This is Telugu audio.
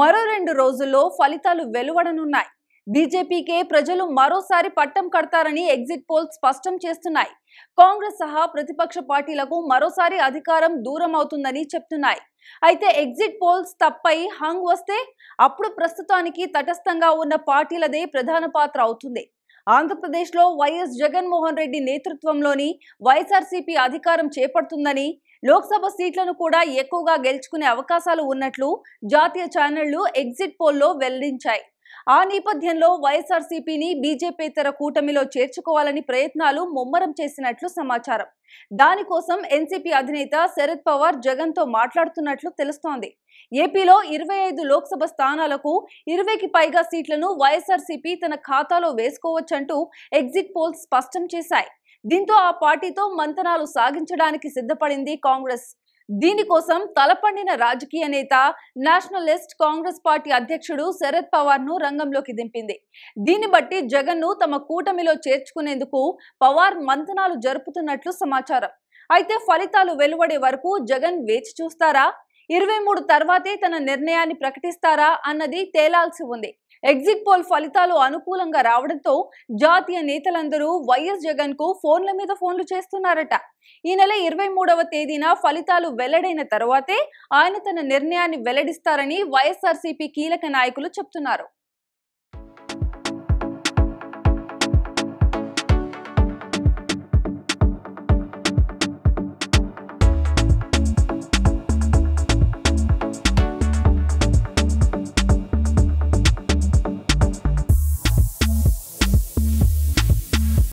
మరో రెండు రోజుల్లో ఫలితాలు వెలువడనున్నాయి బీజేపీకే ప్రజలు మరోసారి పట్టం కడతారని ఎగ్జిట్ పోల్ స్పష్టం చేస్తున్నాయి కాంగ్రెస్ సహా ప్రతిపక్ష పార్టీలకు మరోసారి అధికారం దూరం అవుతుందని చెప్తున్నాయి అయితే ఎగ్జిట్ పోల్స్ తప్పై హంగ్ వస్తే అప్పుడు ప్రస్తుతానికి తటస్థంగా ఉన్న పార్టీలదే ప్రధాన పాత్ర అవుతుంది ఆంధ్రప్రదేశ్లో వైఎస్ జగన్మోహన్ రెడ్డి నేతృత్వంలోని వైఎస్ఆర్సీపీ అధికారం చేపడుతుందని లోక్సభ సీట్లను కూడా ఎక్కువగా గెలుచుకునే అవకాశాలు ఉన్నట్లు జాతీయ ఛానళ్లు ఎగ్జిట్ పోల్లో వెల్లడించాయి ఆ నేపథ్యంలో వైఎస్ఆర్సీపీని బీజేపీతర కూటమిలో చేర్చుకోవాలని ప్రయత్నాలు ముమ్మరం చేసినట్లు సమాచారం దానికోసం ఎన్సీపీ అధినేత శరద్ పవార్ జగన్ తో మాట్లాడుతున్నట్లు తెలుస్తోంది ఏపీలో ఇరవై ఐదు లోక్సభ స్థానాలకు ఇరవైకి పైగా సీట్లను వైఎస్ఆర్సీపీ తన ఖాతాలో వేసుకోవచ్చంటూ ఎగ్జిట్ పోల్స్ స్పష్టం చేశాయి దీంతో ఆ పార్టీతో మంతనాలు సాగించడానికి సిద్ధపడింది కాంగ్రెస్ దీనికోసం తలపండిన రాజకీయ నేత నేషనలిస్ట్ కాంగ్రెస్ పార్టీ అధ్యక్షుడు శరద్ పవార్ ను రంగంలోకి దింపింది దీన్ని బట్టి జగన్ ను తమ కూటమిలో చేర్చుకునేందుకు పవార్ మంతనాలు జరుపుతున్నట్లు సమాచారం అయితే ఫలితాలు వెలువడే వరకు జగన్ వేచి చూస్తారా ఇరవై మూడు తర్వాతే తన నిర్ణయాన్ని ప్రకటిస్తారా అన్నది తేలాల్సి ఉంది ఎగ్జిట్ పోల్ ఫలితాలు అనుకూలంగా రావడంతో జాతీయ నేతలందరూ వైఎస్ జగన్ కు ఫోన్ల మీద ఫోన్లు చేస్తున్నారట ఈ నెల ఇరవై మూడవ తేదీన ఫలితాలు వెల్లడైన తర్వాతే ఆయన తన నిర్ణయాన్ని వెల్లడిస్తారని వైఎస్ఆర్సీపీ కీలక నాయకులు చెప్తున్నారు